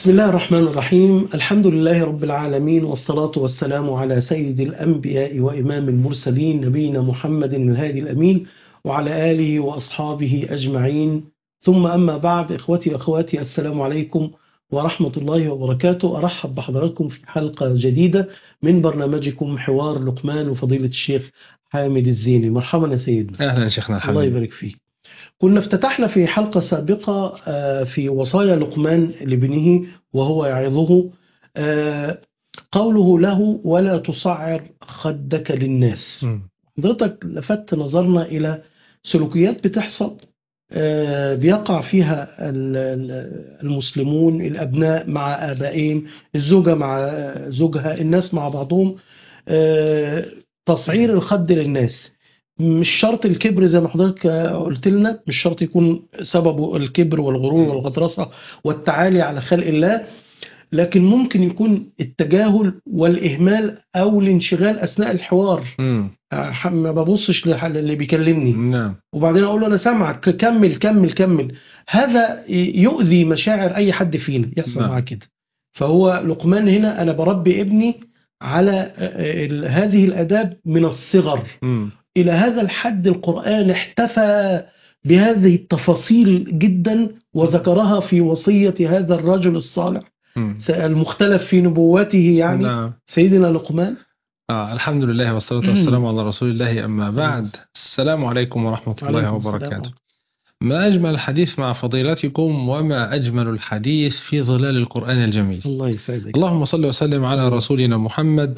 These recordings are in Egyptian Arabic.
بسم الله الرحمن الرحيم الحمد لله رب العالمين والصلاة والسلام على سيد الأنبياء وإمام المرسلين نبينا محمد الهادي الأمين وعلى آله وأصحابه أجمعين ثم أما بعد إخوتي وأخواتي السلام عليكم ورحمة الله وبركاته أرحب بحضراتكم في حلقة جديدة من برنامجكم حوار لقمان وفضيلة الشيخ حامد الزيني مرحبا يا سيدنا اهلا شيخنا الله الحبيب يبارك فيك كنا افتتحنا في حلقة سابقة آه، في وصايا لقمان لابنه وهو يعظه آه، قوله له ولا تصعر خدك للناس مم. حضرتك لفت نظرنا إلى سلوكيات بتحصل آه، بيقع فيها ال- ال- المسلمون الأبناء مع آبائهم الزوجة مع آه، زوجها الناس مع بعضهم آه، تصعير الخد للناس مش شرط الكبر زي ما حضرتك آه، قلت لنا مش شرط يكون سببه الكبر والغرور والغطرسة والتعالي على خلق الله لكن ممكن يكون التجاهل والإهمال أو الانشغال أثناء الحوار مم. آه، ما ببصش لح- للي بيكلمني نعم وبعدين اقول له انا سامعك كمل كمل كمل هذا يؤذي مشاعر اي حد فينا يحصل نعم. معاه كده فهو لقمان هنا انا بربي ابني على ال- هذه الاداب من الصغر مم. الى هذا الحد القران احتفى بهذه التفاصيل جدا وذكرها في وصيه هذا الرجل الصالح مم. المختلف في نبوته يعني نعم سيدنا لقمان آه الحمد لله والصلاة والسلام على رسول الله أما بعد السلام عليكم ورحمة الله عليكم السلام. وبركاته ما أجمل الحديث مع فضيلتكم وما أجمل الحديث في ظلال القرآن الجميل الله يسعدك اللهم صل وسلم على رسولنا محمد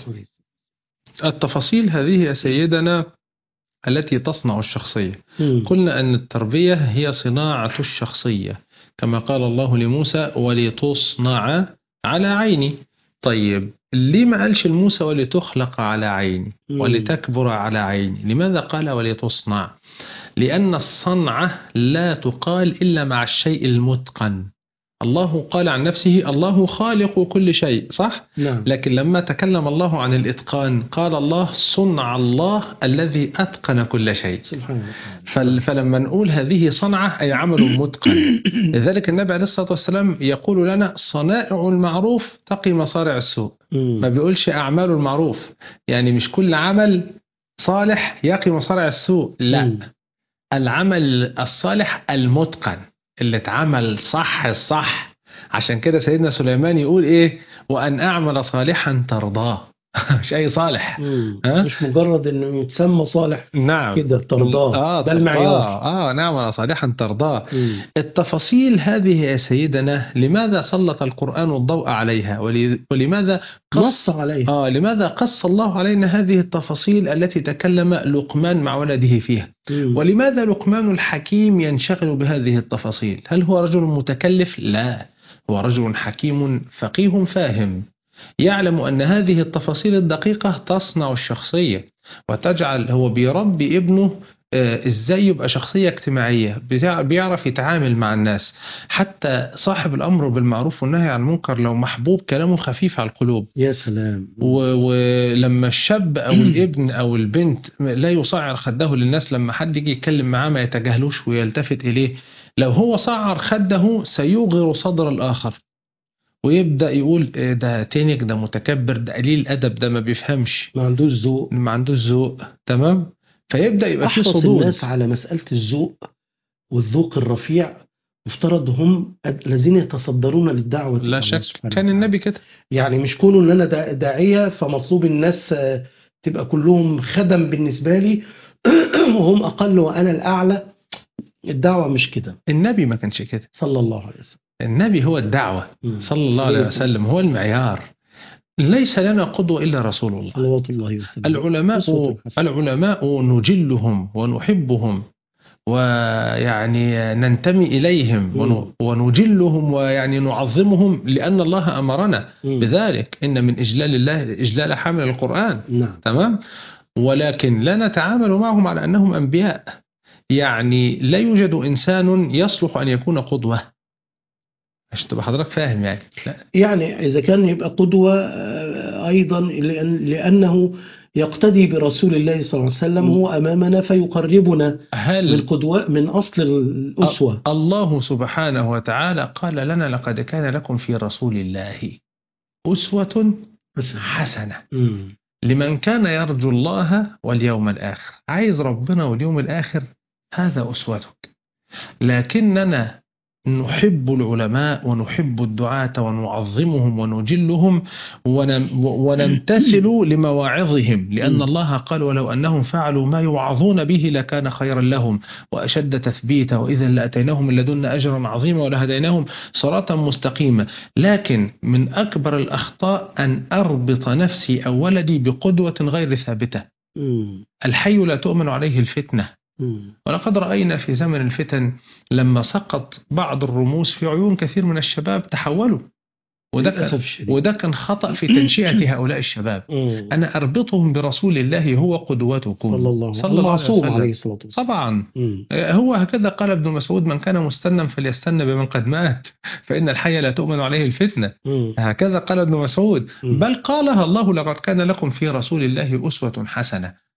التفاصيل هذه يا سيدنا التي تصنع الشخصية مم. قلنا أن التربية هي صناعة الشخصية كما قال الله لموسى ولتصنع على عيني طيب ليه ما قالش لموسى ولتخلق على عيني مم. ولتكبر على عيني لماذا قال ولتصنع لأن الصنعة لا تقال إلا مع الشيء المتقن الله قال عن نفسه الله خالق كل شيء صح؟ نعم لكن لما تكلم الله عن الإتقان قال الله صنع الله الذي أتقن كل شيء سبحان الله فل- فلما نقول هذه صنعة أي عمل متقن لذلك النبي عليه الصلاة والسلام يقول لنا صنائع المعروف تقي مصارع السوء مم. ما بيقولش أعمال المعروف يعني مش كل عمل صالح يقي مصارع السوء لا مم. العمل الصالح المتقن اللي اتعمل صح الصح عشان كده سيدنا سليمان يقول ايه وان اعمل صالحا ترضاه مش اي صالح مم. ها؟ مش مجرد انه يتسمى صالح نعم كده ترضاه اه ده المعيار اه نعمل صالحا ترضاه مم. التفاصيل هذه يا سيدنا لماذا سلط القرآن الضوء عليها ول- ولماذا قص نص عليها آه لماذا قص الله علينا هذه التفاصيل التي تكلم لقمان مع ولده فيها مم. ولماذا لقمان الحكيم ينشغل بهذه التفاصيل هل هو رجل متكلف لا هو رجل حكيم فقيه فاهم يعلم أن هذه التفاصيل الدقيقة تصنع الشخصية وتجعل هو بيربي ابنه آه، ازاي يبقى شخصية اجتماعية بتاع- بيعرف يتعامل مع الناس حتى صاحب الأمر بالمعروف والنهي عن المنكر لو محبوب كلامه خفيف على القلوب يا سلام و- ولما الشاب او الابن او البنت لا يصعر خده للناس لما حد يجي يتكلم معاه ما يتجاهلوش ويلتفت اليه لو هو صعر خده سيوغر صدر الاخر ويبدا يقول إيه ده تنك ده متكبر ده قليل ادب ده ما بيفهمش ما عندوش ذوق ما عندوش ذوق تمام فيبدا يبقى في احرص صدود الناس على مسألة الذوق والذوق الرفيع مفترض هم الذين يتصدرون للدعوة إلى لا الله شك سبحانه كان وتعالى. النبي كده يعني مش كونه ان انا دا- داعية فمطلوب الناس آه، تبقى كلهم خدم بالنسبة لي وهم اقل وانا الاعلى الدعوة مش كده النبي ما كانش كده صلى الله عليه وسلم النبي هو الدعوه مم. صلى الله عليه عليه وسلم الصلاة هو المعيار ليس لنا قدوه الا رسول الله صلوات الله وسلم العلماء أسوة حسنة. العلماء نجلهم ونحبهم ويعني ننتمي إليهم مم. ون- ونجلهم ويعني نعظمهم لأن الله أمرنا مم. بذلك إن من إجلال الله إجلال حامل القرآن نعم تمام ولكن لا نتعامل معهم على أنهم أنبياء يعني لا يوجد إنسان يصلح أن يكون قدوة عشان تبقى حضرتك فاهم يعني لا يعني إذا كان يبقى قدوة آه، أيضا لأن لأنه يقتدي برسول الله صلى الله عليه وسلم هو أمامنا فيقربنا من هل قدوة من أصل الأسوة الله سبحانه وتعالى قال لنا لقد كان لكم في رسول الله أسوة حسنة مم. لمن كان يرجو الله واليوم الآخر عايز ربنا واليوم الآخر هذا أسوتك لكننا نحب العلماء ونحب الدعاة ونعظمهم ونجلهم ونم- ونمتثل لمواعظهم لأن م. الله قال ولو أنهم فعلوا ما يوعظون به لكان خيرا لهم وأشد تثبيتا وإذا لأتيناهم من لدنا أجرا عظيما ولهديناهم صراطا مستقيما لكن من أكبر الأخطاء أن أربط نفسي أو ولدي بقدوة غير ثابتة مم. الحي لا تؤمن عليه الفتنة مم. ولقد رأينا في زمن الفتن لما سقط بعض الرموز في عيون كثير من الشباب تحولوا وده كان, للأسف الشديد وده كان خطأ في تنشئة هؤلاء الشباب مم. أنا أربطهم برسول الله هو قدوتكم صلى الله صلى الله عليه المعصوم وسلم. عليه الصلاة والسلام طبعا مم. هو هكذا قال ابن مسعود من كان مستنا فليستنى بمن قد مات فإن الحي لا تؤمن عليه الفتنة مم. هكذا قال ابن مسعود مم. بل قالها الله لقد كان لكم في رسول الله أسوة حسنة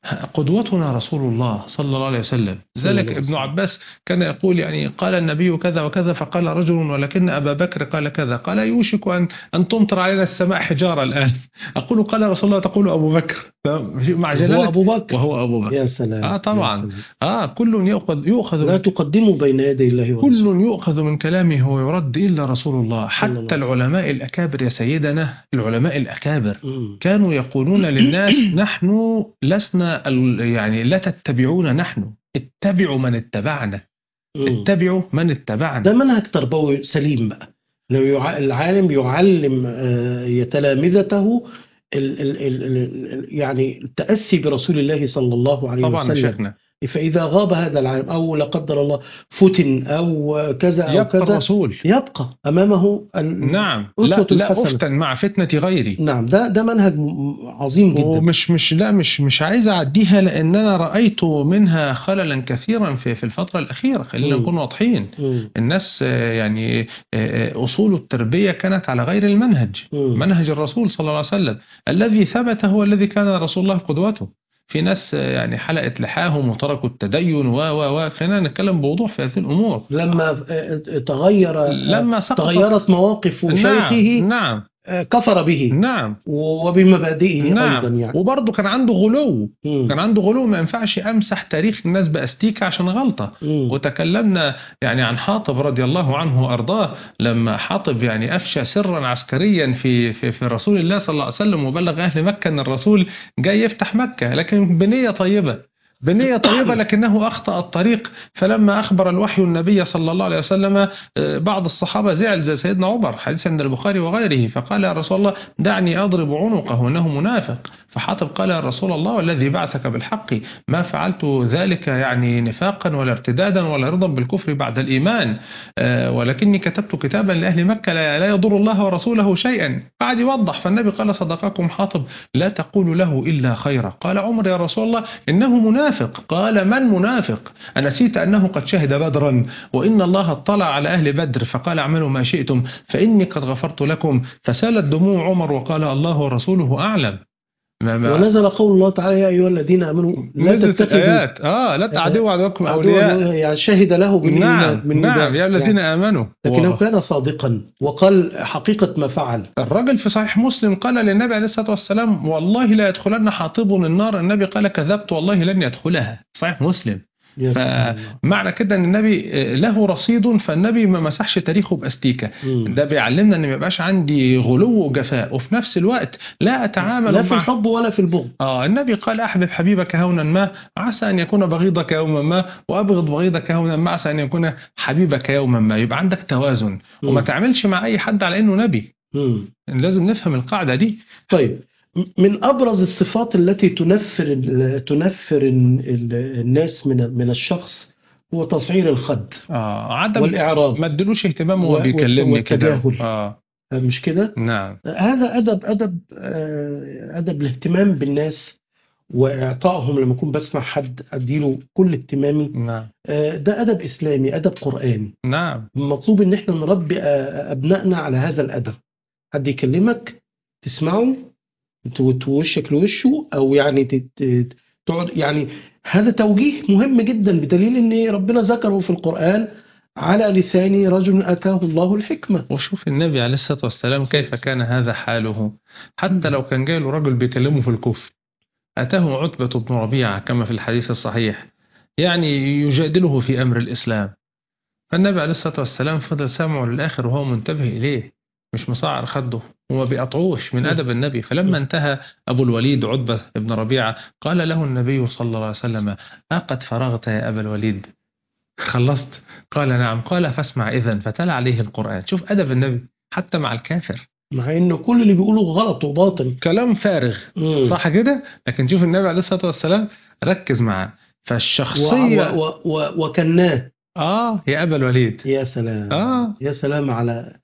قدوتنا رسول الله صلى الله عليه وسلم صلى الله ذلك عليه ابن وسلم. عباس كان يقول يعني قال النبي كذا وكذا فقال رجل ولكن أبا بكر قال كذا قال يوشك أن أن تمطر علينا السماء حجارة الآن أقول قال رسول الله تقول أبو بكر مع هو جلالة أبو بكر وهو أبو بكر يا سلام آه طبعاً. يا سلام. آه كل يؤخذ يؤخذ لا تقدموا بين يدي الله ورسوله كل يؤخذ من كلامه ويرد إلا رسول الله صلى الله حتى عليه وسلم. العلماء الأكابر يا سيدنا العلماء الأكابر مم. كانوا يقولون للناس نحن لسنا ال- يعني لا تتبعون نحن اتبعوا من اتبعنا مم. اتبعوا من اتبعنا ده منهج تربوي سليم بقى لو يع... العالم يعلم آه، تلامذته ال... ال... ال... ال... يعني التأسي برسول الله صلى الله عليه طبعا يا وسلم شيخنا فإذا غاب هذا العالم أو لا قدر الله فتن أو كذا أو يبقى كذا الرسول يبقى أمامه ال... نعم أسوة لا, لا حسنة. أفتن مع فتنة غيري نعم ده ده منهج م- عظيم جدا ومش مش لا مش مش عايز اعديها لان انا رايت منها خللا كثيرا في في الفتره الاخيره خلينا مم. نكون واضحين مم. الناس آه، يعني آه، آه، اصول التربيه كانت على غير المنهج مم. منهج الرسول صلى الله عليه وسلم الذي ثبت هو الذي كان رسول الله قدوته في ناس آه، يعني حلقت لحاهم وتركوا التدين و و و خلينا نتكلم بوضوح في هذه الامور لما آه، تغير لما سقط تغيرت مواقف نعم شيخه نعم آه، كفر به نعم وبمبادئه أيضا نعم يعني وبرضه كان عنده غلو مم. كان عنده غلو ما ينفعش امسح تاريخ الناس باستيكه عشان غلطه مم. وتكلمنا يعني عن حاطب رضي الله عنه وارضاه لما حاطب يعني افشى سرا عسكريا في في في رسول الله صلى الله عليه وسلم وبلغ اهل مكه ان الرسول جاي يفتح مكه لكن بنيه طيبه بنية طيبة لكنه أخطأ الطريق فلما أخبر الوحي النبي صلى الله عليه وسلم آه، بعض الصحابة زعل زي سيدنا عمر حديث عند البخاري وغيره فقال يا رسول الله دعني أضرب عنقه إنه منافق فحاطب قال يا رسول الله والذي بعثك بالحق ما فعلت ذلك يعني نفاقا ولا ارتدادا ولا رضا بالكفر بعد الإيمان آه، ولكني كتبت كتابا لأهل مكة لا لا يضر الله ورسوله شيئا بعد يوضح فالنبي قال صدقكم حاطب لا تقول له إلا خيرا قال عمر يا رسول الله إنه منافق قال من منافق أنسيت أنه قد شهد بدرا وإن الله اطلع على أهل بدر فقال اعملوا ما شئتم فإني قد غفرت لكم فسالت دموع عمر وقال الله ورسوله أعلم ما ما ونزل قول الله تعالى يا أيها الذين آمنوا لا نزلت تتخذوا الآيات آه لا تعدوا عدوكم عدوا أولياء يعني شهد له بالإيمان نعم من نعم نداء. يا الذين يعني آمنوا لكنه و- كان صادقا وقال حقيقة ما فعل الرجل في صحيح مسلم قال للنبي عليه الصلاة والسلام والله لا يدخلن حاطب النار النبي قال كذبت والله لن يدخلها صحيح مسلم يا ف- سبحان الله. معنى كده ان النبي آه، له رصيد فالنبي ما مسحش تاريخه باستيكه مم. ده بيعلمنا ان ما يبقاش عندي غلو وجفاء وفي نفس الوقت لا اتعامل لا في مع الحب ولا في البغض اه النبي قال احبب حبيبك هونا ما عسى ان يكون بغيضك يوما ما وابغض بغيضك هونا ما عسى ان يكون حبيبك يوما ما يبقى عندك توازن وما مم. تعملش مع اي حد على انه نبي مم. لازم نفهم القاعده دي طيب م- من ابرز الصفات التي تنفر ال- تنفر ال- ال- الناس من من الشخص هو تصعير الخد اه عدم والاعراض ما ادلوش اهتمام و- وهو بيكلمني كده والتجاهل. اه مش كده نعم هذا ادب ادب آه، ادب الاهتمام بالناس واعطائهم لما اكون بسمع حد اديله كل اهتمامي نعم آه، ده ادب اسلامي ادب قراني نعم المطلوب ان احنا نربي آه، ابنائنا على هذا الادب حد يكلمك تسمعه ت- توشك لوشه او يعني تت- تت- تقعد يعني هذا توجيه مهم جدا بدليل ان ربنا ذكره في القرآن على لسان رجل اتاه الله الحكمة وشوف النبي عليه الصلاة والسلام كيف كان هذا حاله حتى لو كان جاي له رجل بيكلمه في الكفر أتاه عتبة بن ربيعة كما في الحديث الصحيح يعني يجادله في أمر الإسلام فالنبي عليه الصلاة والسلام فضل سامعه للآخر وهو منتبه إليه مش مصعر خده وما بيقطعوش من أدب النبي فلما انتهى أبو الوليد عتبة بن ربيعة قال له النبي صلى الله عليه وسلم أقد فرغت يا أبا الوليد خلصت قال نعم قال فاسمع إذن فتلا عليه القرآن شوف أدب النبي حتى مع الكافر مع ان كل اللي بيقوله غلط وباطل كلام فارغ مم. صح كده لكن شوف النبي عليه الصلاة والسلام ركز معاه فالشخصية و- و- و- وكناه آه يا أبا الوليد يا سلام آه يا سلام على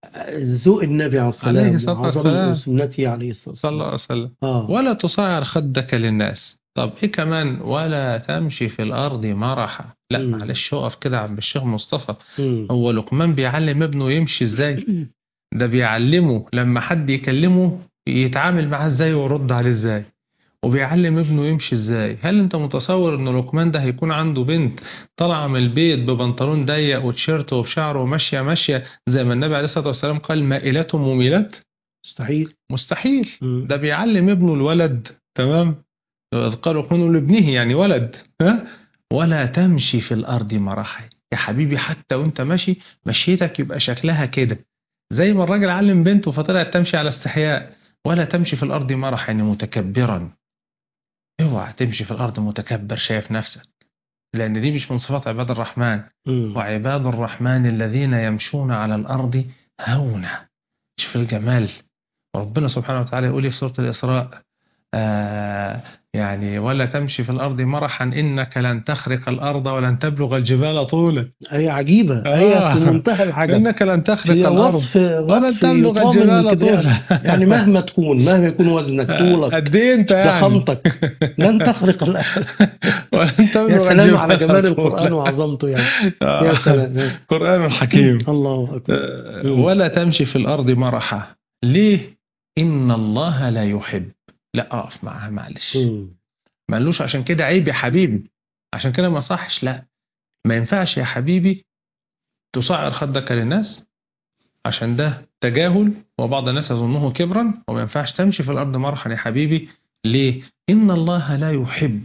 ذوق النبي عليه السلام عليه الصلاة وعظم والسلام. سنته عليه الصلاة صلى الله والسلام عليه وسلم اه ولا تصعر خدك للناس طب ايه كمان ولا تمشي في الارض مرحا لا مم. معلش اقف كده يا عم الشيخ مصطفى مم. هو لقمان بيعلم ابنه يمشي ازاي ده بيعلمه لما حد يكلمه يتعامل معاه ازاي ويرد عليه ازاي وبيعلم ابنه يمشي ازاي هل انت متصور ان لقمان ده هيكون عنده بنت طالعه من البيت ببنطلون ضيق وتيشيرت وبشعره وماشيه ماشيه زي ما النبي عليه الصلاه والسلام قال مائلات مميلات مستحيل مستحيل مم. ده بيعلم ابنه الولد تمام إذ قالوا لقمان لابنه يعني ولد ها ولا تمشي في الارض مرحا يا حبيبي حتى وانت ماشي مشيتك يبقى شكلها كده زي ما الراجل علم بنته فطلعت تمشي على استحياء ولا تمشي في الارض مرحا يعني متكبرا اوعى تمشي في الارض متكبر شايف نفسك لان دي مش من صفات عباد الرحمن مم. وعباد الرحمن الذين يمشون على الأرض هونا شوف الجمال ربنا سبحانه وتعالى يقول في سورة الإسراء آه يعني ولا تمشي في الأرض مرحا إنك لن تخرق الأرض ولن تبلغ الجبال طولا هي عجيبة آه. هي في منتهى العجب إنك لن تخرق هي الأرض وصف ولن وصف تبلغ يطامن الجبال من كبرها. طولا يعني مهما تكون مهما يكون وزنك طولك قد إيه أنت يعني ضخامتك لن تخرق الأرض ولن يا تبلغ سلام على الجبال جمال طولا. القرآن وعظمته يعني آه. يا سلام قرآن حكيم الله أكبر آه، مم. ولا تمشي في الأرض مرحا ليه؟ إن الله لا يحب لا أقف معها معلش مم. ما قالوش عشان كده عيب يا حبيبي عشان كده ما صحش لا ما ينفعش يا حبيبي تصعر خدك للناس عشان ده تجاهل وبعض الناس يظنه كبرا وما ينفعش تمشي في الأرض مرحا يا حبيبي ليه؟ إن الله لا يحب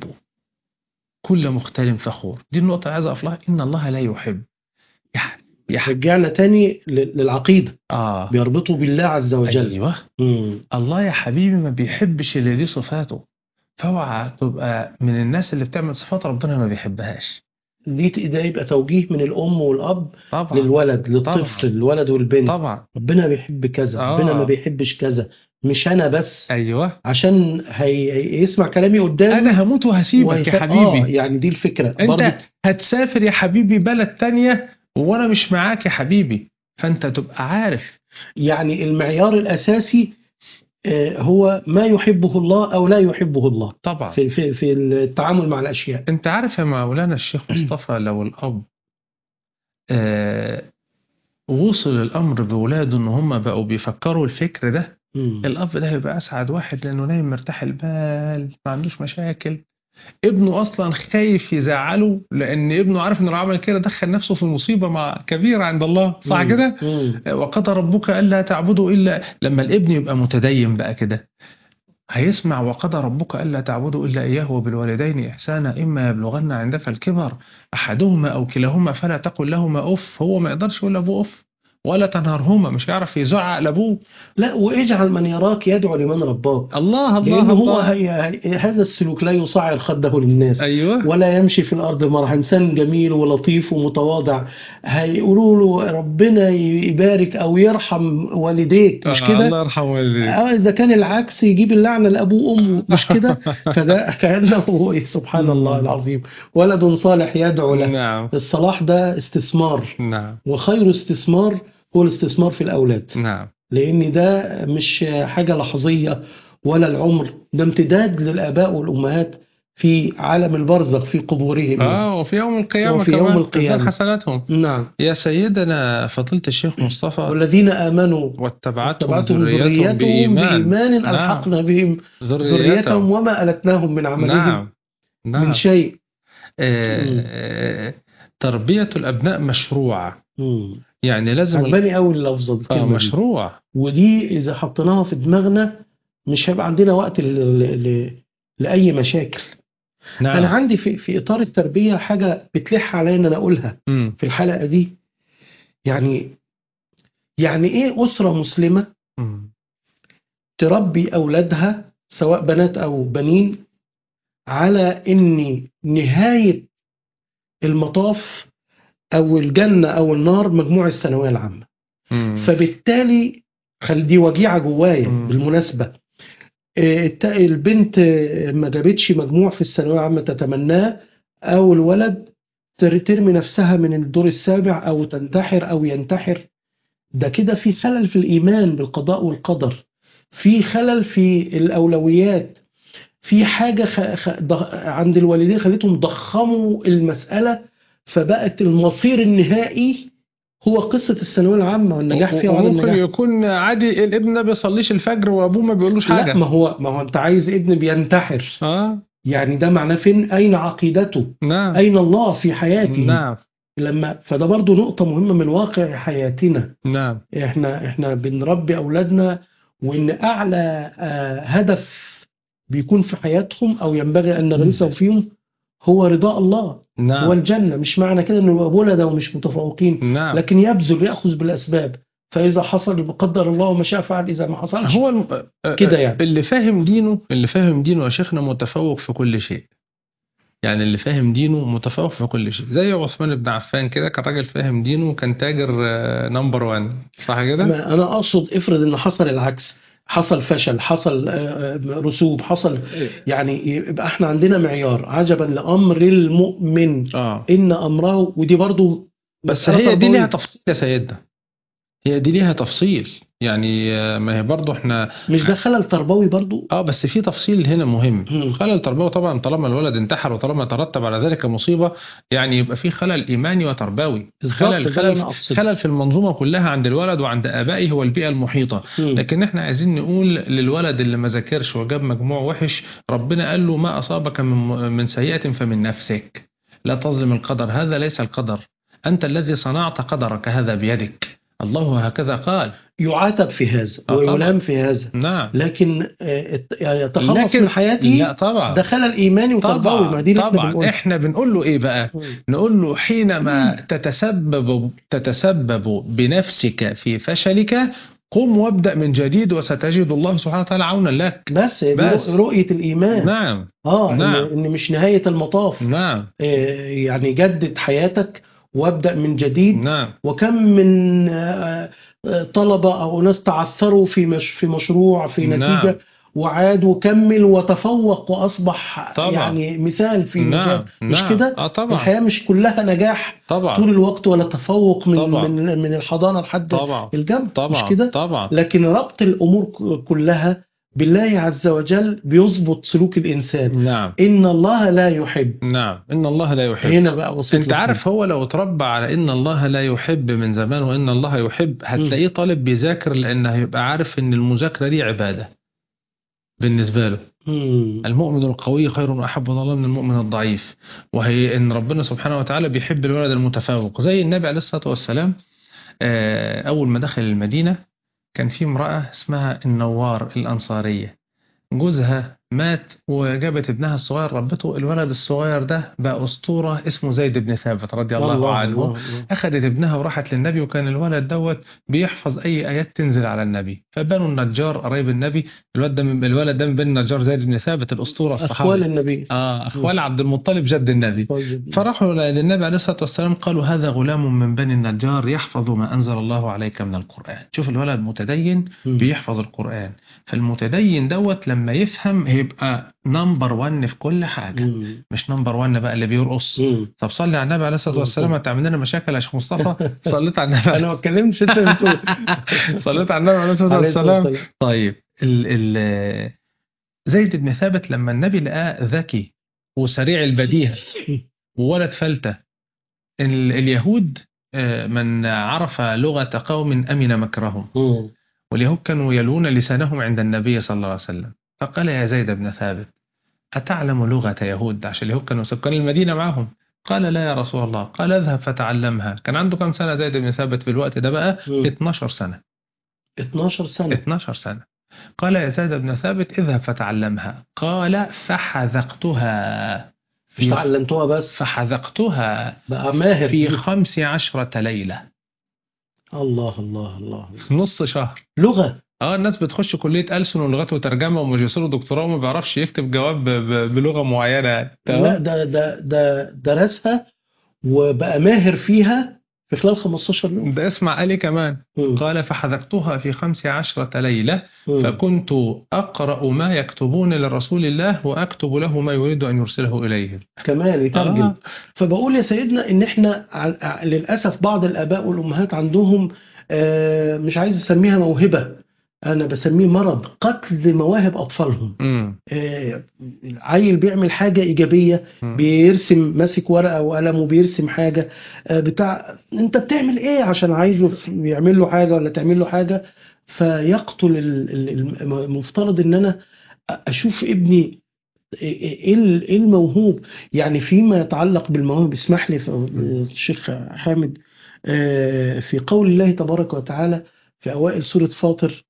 كل مختال فخور دي النقطة اللي عايز أقف لها إن الله لا يحب يا يا ح- رجعنا تاني ل- للعقيدة آه بيربطوا بالله عز وجل أيوه مم. الله يا حبيبي ما بيحبش اللي دي صفاته فاوعى تبقى من الناس اللي بتعمل صفات ربنا ما بيحبهاش دي ده يبقى توجيه من الأم والأب طبعا للولد للطفل الولد والبنت طبعا ربنا بيحب كذا آه. ربنا ما بيحبش كذا مش أنا بس ايوه عشان هي... هيسمع كلامي قدامي انا هموت وهسيبك ويف- يا آه حبيبي يعني دي الفكرة برضه انت هتسافر يا حبيبي بلد تانية وانا مش معاك يا حبيبي فانت تبقى عارف يعني المعيار الأساسي آه، هو ما يحبه الله أو لا يحبه الله طبعا في في في التعامل مع الأشياء انت عارف يا مولانا الشيخ مصطفى لو الاب آه وصل الامر بولاده ان هم بقوا بيفكروا الفكر ده مم. الاب ده هيبقى اسعد واحد لانه نايم مرتاح البال ما عندوش مشاكل ابنه اصلا خايف يزعله لان ابنه عارف ان لو عمل كده دخل نفسه في مصيبه مع كبيره عند الله صح مم. كده مم. وقضى ربك الا تعبدوا الا لما الابن يبقى متدين بقى كده هيسمع وقضى ربك الا تعبدوا الا اياه وبالوالدين احسانا اما يبلغن عندك الكبر احدهما او كلاهما فلا تقل لهما اف هو ما يقدرش يقول لابوه اف ولا تنهرهما مش هيعرف يزعق لابوه لا واجعل من يراك يدعو لمن رباك الله الله لأن هو الله هي هي- هذا السلوك لا يصعر خده للناس ايوه ولا يمشي في الأرض مرح إنسان جميل ولطيف ومتواضع هيقولوا له ربنا يبارك أو يرحم والديك مش آه، كده الله يرحم والديك اه اذا كان العكس يجيب اللعنه لابوه وامه مش كده فده كانه سبحان الله العظيم ولد صالح يدعو له نعم الصلاح ده استثمار نعم وخير استثمار هو الاستثمار في الاولاد نعم لان ده مش حاجه لحظيه ولا العمر ده امتداد للاباء والامهات في عالم البرزخ في قبورهم اه وفي يوم القيامة وفي يوم كمان القيامة. تنزل حسناتهم نعم يا سيدنا فضيلة الشيخ مصطفى والذين آمنوا واتبعتهم واتبعتهم ذريتهم ذريتهم بإيمان بإيمان نعم. ألحقنا بهم ذريتهم ذريتهم وما ألتناهم من عملهم نعم نعم من شيء آه، مم. آه، تربية الأبناء مشروعة مم. يعني لازم ال- عجباني قوي اللفظة آه الكلمة دي مشروع ودي إذا حطيناها في دماغنا مش هيبقى عندنا وقت ل... ل... ل... لأي مشاكل نعم أنا عندي في في إطار التربية حاجة بتلح عليا إن أنا أقولها مم. في الحلقة دي يعني يعني إيه أسرة مسلمة مم. تربي أولادها سواء بنات أو بنين على إن نهاية المطاف أو الجنة أو النار مجموع الثانوية العامة مم. فبالتالي خل دي وجيعة جوايا مم. بالمناسبة إيه، الت- البنت آه، ما جابتش مجموع في الثانوية العامة تتمناه أو الولد تر- ترمي نفسها من الدور السابع أو تنتحر أو ينتحر ده كده في خلل في الإيمان بالقضاء والقدر في خلل في الأولويات في حاجة خ... خ... ض- عند الوالدين خليتهم ضخموا المسألة فبقت المصير النهائي هو قصة الثانوية العامة والنجاح فيها وعدم وممكن النجاح يكون عادي الابن ده بيصليش الفجر وابوه ما بيقولوش لا حاجة ما هو ما هو انت عايز ابن بينتحر اه يعني ده معناه فين اين عقيدته نعم اين الله في حياته نعم لما فده برضو نقطة مهمة من واقع حياتنا نعم احنا احنا بنربي اولادنا وان اعلى آه، هدف بيكون في حياتهم او ينبغي ان نغرسه فيهم هو رضاء الله هو نعم الجنة مش معنى كده انه يبقى ولد ومش متفوقين نعم لكن يبذل ياخذ بالاسباب فاذا حصل يبقى قدر الله ما شاء فعل اذا ما حصلش هو الم- آه، كده يعني اللي فاهم دينه اللي فاهم دينه يا شيخنا متفوق في كل شيء يعني اللي فاهم دينه متفوق في كل شيء زي عثمان بن عفان كده كان راجل فاهم دينه وكان تاجر نمبر 1 صح كده؟ ما انا اقصد افرض ان حصل العكس حصل فشل حصل آه، آه، رسوب حصل يعني يبقى احنا عندنا معيار عجبا لامر المؤمن اه ان امره ودي برضو بس مسألة هي دي تربوية. ليها تفصيل يا سيدنا هي دي ليها تفصيل يعني آه، ما هي برضه احنا مش ده خلل تربوي برضو اه بس في تفصيل هنا مهم مم. خلل تربوي طبعا طالما الولد انتحر وطالما ترتب على ذلك مصيبه يعني يبقى في خلل ايماني وتربوي بالظبط خلل ده اللي خلل انا اقصده خلل في المنظومه كلها عند الولد وعند ابائه والبيئه المحيطه مم. لكن احنا عايزين نقول للولد اللي ما ذاكرش وجاب مجموع وحش ربنا قال له ما اصابك من من سيئه فمن نفسك لا تظلم القدر هذا ليس القدر انت الذي صنعت قدرك هذا بيدك الله هكذا قال يعاتب في هذا آه، طبعا. ويلام في هذا نعم لكن آه، الت- يعني يتخلص لكن- من حياته لا طبعا ده خلل ايماني وتربوي ما طبعا دي اللي احنا طبعا بنقولها. احنا بنقول له ايه بقى مم. نقول له حينما تتسبب تتسبب بنفسك في فشلك قم وابدأ من جديد وستجد الله سبحانه وتعالى عونا لك بس, دي بس. رؤية الإيمان نعم اه إن- نعم. إن مش نهاية المطاف نعم آه، يعني جدد حياتك وابدأ من جديد نعم وكم من آه، آه، طلبة أو ناس تعثروا في مش في مشروع في نعم. نتيجة وعاد وكمل وتفوق وأصبح طبعا. يعني مثال في مجال نعم مش نعم. كده؟ اه طبعا الحياة مش كلها نجاح طبعا طول الوقت ولا تفوق من طبعا. من من الحضانة لحد طبعا الجنب طبعا مش كده؟ طبعا لكن ربط الأمور ك- كلها بالله عز وجل بيظبط سلوك الإنسان نعم إن الله لا يحب نعم ان الله لا يحب هنا بقى وصلت انت عارف هو لو اتربى على ان الله لا يحب من زمان وان الله يحب هتلاقيه طالب بيذاكر لان هيبقى عارف ان المذاكره دي عباده بالنسبه له مم. المؤمن القوي خير واحب الى الله من المؤمن الضعيف وهي ان ربنا سبحانه وتعالى بيحب الولد المتفوق زي النبي عليه الصلاه والسلام آه، اول ما دخل المدينه كان في امراه اسمها النوار الانصاريه جوزها مات وجابت ابنها الصغير ربته الولد الصغير ده بقى اسطوره اسمه زيد بن ثابت رضي الله, عنه الله الله. أخذت ابنها وراحت للنبي وكان الولد دوت بيحفظ أي آيات تنزل على النبي فبنوا النجار قريب النبي الولد ده من الولد ده من بني النجار زيد بن ثابت الأسطورة أخوال الصحابي النبي آه أخوال عبد المطلب جد النبي طيب. فراحوا للنبي عليه الصلاة والسلام قالوا هذا غلام من بني النجار يحفظ ما أنزل الله عليك من القرآن شوف الولد متدين مم. بيحفظ القرآن فالمتدين دوت لما يفهم هيبقى نمبر ون في كل حاجة مم. مش نمبر ون بقى اللي بيرقص مم. طب صلي على النبي عليه الصلاه والسلام هتعمل لنا مشاكل يا شيخ مصطفى صليت على النبي أنا ما اتكلمتش أنت بتقول صليت على النبي عليه الصلاه عليه الصلاة والسلام والسلام. طيب ال ال زيد بن ثابت لما النبي لقاه ذكي وسريع البديهة وولد فلتة ال- اليهود آه، من عرف لغة قوم أمن مكرهم مم. واليهود كانوا يلون لسانهم عند النبي صلى الله عليه وسلم فقال يا زيد بن ثابت أتعلم لغة يهود عشان اليهود كانوا سكان المدينة معهم قال لا يا رسول الله قال اذهب فتعلمها كان عنده كم سنة زيد بن ثابت في الوقت ده بقى مم. 12 سنة 12 سنة 12 سنة قال يا زيد بن ثابت اذهب فتعلمها قال فحذقتها مش في تعلمتوها بس فحذقتها بقى ماهر في خمس عشرة ليلة الله الله الله في نص شهر لغة اه الناس بتخش كلية ألسن ولغات وترجمة وماجستير ودكتوراه وما بيعرفش يكتب جواب ب- ب- بلغة معينة يعني. لا تمام ده ده ده درسها وبقى ماهر فيها في خلال 15 يوم ده اسمع قال إيه كمان مم. قال فحذقتها في خمس عشرة ليلة مم. فكنت أقرأ ما يكتبون لرسول الله وأكتب له ما يريد أن يرسله إليهم كمان يترجم آه. فبقول يا سيدنا ان احنا ع- ع- للاسف بعض الاباء والامهات عندهم آه، مش عايز اسميها موهبه انا بسميه مرض قتل مواهب اطفالهم مم. آه، عيل بيعمل حاجه ايجابيه مم. بيرسم ماسك ورقه وقلم وبيرسم حاجه آه، بتاع انت بتعمل ايه عشان عايزه ف- يعمل له حاجه ولا تعمل له حاجه فيقتل ال- ال- الم- المفترض ان انا اشوف ابني ايه ال- إيه الموهوب يعني فيما يتعلق بالمواهب اسمح لي ف- الشيخ حامد آه، في قول الله تبارك وتعالى في اوائل سوره فاطر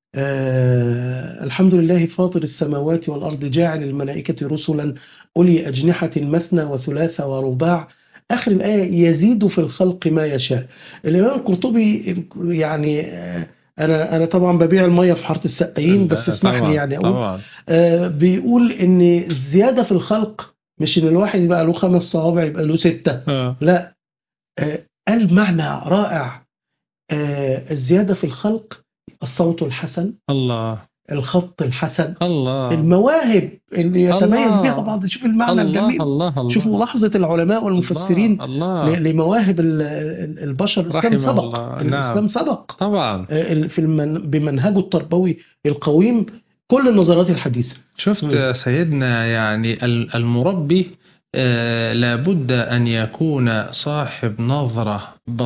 آه، الحمد لله فاطر السماوات والارض جاعل الملائكه رسلا اولي اجنحه مثنى وثلاث ورباع اخر الايه يزيد في الخلق ما يشاء الامام القرطبي يعني آه، انا انا طبعا ببيع الميه في حاره السقايين بس ده اسمح طبعاً، لي يعني اقول طبعا آه، بيقول ان الزياده في الخلق مش ان الواحد يبقى له خمس صوابع يبقى له سته آه. لا آه، قال معنى رائع آه، الزياده في الخلق الصوت الحسن الله الخط الحسن الله المواهب اللي يتميز الله. بها بعض شوف المعنى الله الجميل الله الله شوف ملاحظه العلماء والمفسرين الله, الله. ل- لمواهب ال- ال- البشر الاسلام رحمه سبق الله. الاسلام نعم. سبق طبعا آه، ال- في المن... بمنهجه التربوي القويم كل النظريات الحديثه شفت مم. يا سيدنا يعني ال- المربي آه، لابد أن يكون صاحب نظرة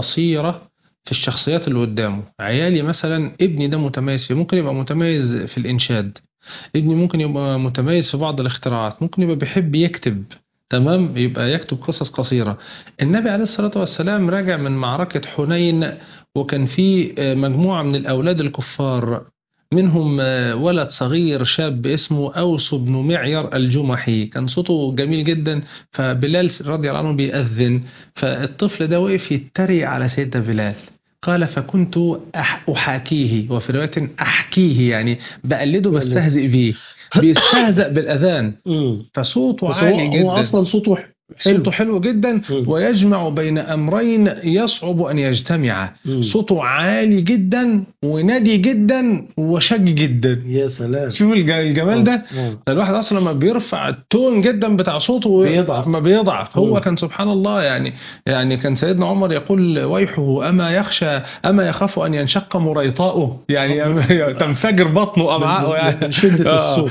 بصيرة في الشخصيات اللي قدامه عيالي مثلا ابني ده متميز فيه ممكن يبقى متميز في الإنشاد ابني ممكن يبقى متميز في بعض الاختراعات ممكن يبقى بيحب يكتب تمام يبقى يكتب قصص قصيرة النبي عليه الصلاة والسلام راجع من معركة حنين وكان في آه، مجموعة من الأولاد الكفار منهم آه، ولد صغير شاب اسمه أوس بن معير الجمحي كان صوته جميل جدا فبلال رضي الله عنه بيأذن فالطفل ده وقف يتريق على سيدنا بلال قال فكنت أح أحاكيه وفي رواية أحكيه يعني بقلده بستهزئ بيه بيستهزأ بالأذان مم. فصوته بس هو, عالي جدا هو اصلا صوته حلو صوته حلو جدا مم. ويجمع بين أمرين يصعب أن يجتمعا مم. صوته عالي جدا ونادي جدا وشج جدا يا سلام شوف الج- الجمال ده آه. الواحد اصلا لما بيرفع التون جدا بتاع صوته بيضعف. ما بيضعف هو مم. كان سبحان الله يعني يعني كان سيدنا عمر يقول ويحه اما يخشى اما يخاف ان ينشق مريطاؤه يعني تنفجر بطنه امعاءه يعني من شده آه. الصوت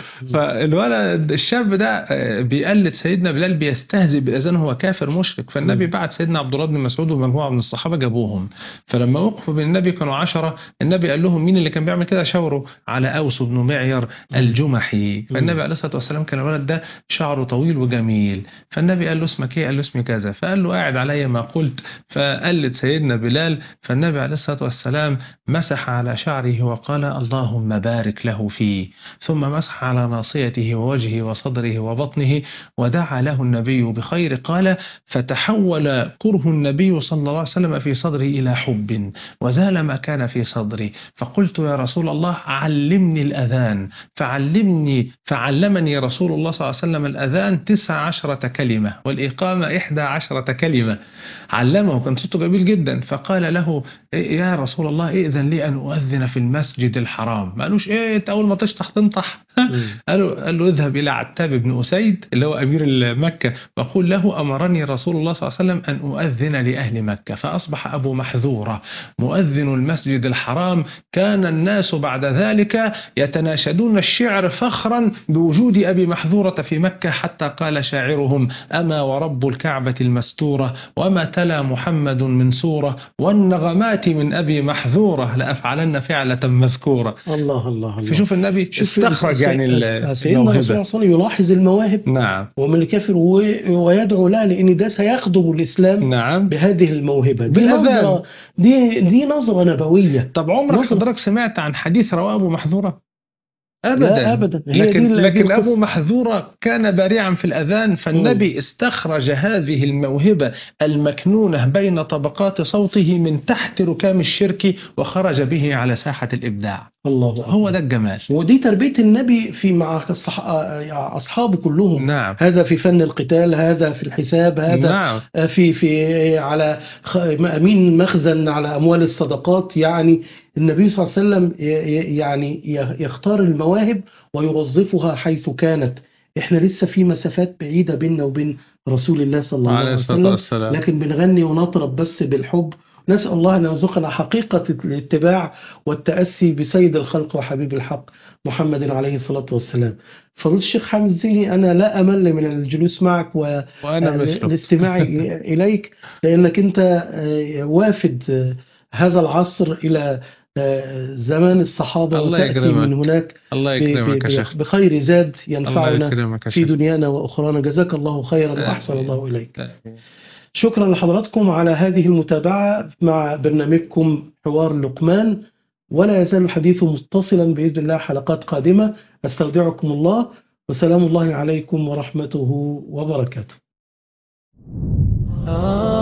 فالولد الشاب ده آه، بيقلد سيدنا بلال بيستهزئ بالاذان هو كافر مشرك فالنبي مم. بعت سيدنا عبد الله بن مسعود ومجموعه من الصحابه جابوهم فلما وقفوا بالنبي كانوا عشرة النبي قال لهم مين اللي كان بيعمل كده شاوروا على اوس بن معير الجمحي فالنبي عليه الصلاه والسلام كان الولد ده شعره طويل وجميل فالنبي قال له اسمك ايه قال له اسمي كذا فقال له قاعد علي ما قلت فقلد سيدنا بلال فالنبي عليه الصلاه والسلام مسح على شعره وقال اللهم بارك له فيه ثم مسح على ناصيته ووجهه وصدره وبطنه ودعا له النبي بخير قال فتحول كره النبي صلى الله عليه وسلم في صدري إلى حب وزال ما كان في صدري فقلت يا رسول الله علمني الأذان فعلمني فعلمني رسول الله صلى الله عليه وسلم الأذان تسع عشرة كلمة والإقامة إحدى عشرة كلمة علمه كان صوته جميل جدا فقال له إيه يا رسول الله ائذن لي أن أؤذن في المسجد الحرام ما قالوش إيه أنت أول ما تشطح تنطح مم. قال له, قال له اذهب إلى عتاب بن أسيد اللي هو أمير مكة وقل يقول له أمرني رسول الله صلى الله عليه وسلم أن أؤذن لأهل مكة فأصبح أبو محذورة مؤذن المسجد الحرام كان الناس بعد ذلك يتناشدون الشعر فخرا بوجود أبي محذورة في مكة حتى قال شاعرهم أما ورب الكعبة المستورة وما تلا محمد من سورة والنغمات من أبي محذورة لأفعلن فعلة مذكورة الله الله الله فشوف النبي شوف استخرج يعني ال- سيدنا الرسول صلى الله الموهبة عليه وسلم يلاحظ المواهب نعم ومن الكافر و- ويدعو لها لان ده سيخدم الاسلام نعم بهذه الموهبه دي بالأذان. نظره دي دي نظره نبويه طب عمرك نظر. حضرتك سمعت عن حديث رواه أبو محذورة؟ أبدا لا ابدا هي لكن دي- دي لكن القصة. أبو محذورة كان بارعا في الأذان فالنبي استخرج هذه الموهبة المكنونة بين طبقات صوته من تحت ركام الشرك وخرج به على ساحة الإبداع الله أكبر. هو ده الجمال ودي تربيه النبي في مع الصح... اصحابه كلهم نعم هذا في فن القتال هذا في الحساب هذا نعم في في على خ- امين مخزن على اموال الصدقات يعني النبي صلى الله عليه وسلم ي- ي- يعني ي- يختار المواهب ويوظفها حيث كانت احنا لسه في مسافات بعيده بيننا وبين رسول الله صلى الله عليه عليه الصلاة وسلم والسلام لكن بنغني ونطرب بس بالحب نسأل الله أن يرزقنا حقيقة الاتباع والتأسي بسيد الخلق وحبيب الحق محمد عليه الصلاة والسلام فضيلة الشيخ حامد الزيني أنا لا أمل من الجلوس معك و وأنا مثله الاستماع إليك لأنك أنت آه، وافد آه، هذا العصر إلى آه، زمان الصحابة الله وتأتي يكرمك. من هناك الله ب- يكرمك يا ب- شيخ بخير زاد الله ينفعنا يكرمك يا في شيخ دنيانا وأخرانا جزاك الله خيرا آمين. وأحسن الله إليك آمين. شكرا لحضراتكم على هذه المتابعة مع برنامجكم حوار لقمان ولا يزال الحديث متصلا بإذن الله حلقات قادمة أستودعكم الله وسلام الله عليكم ورحمته وبركاته آه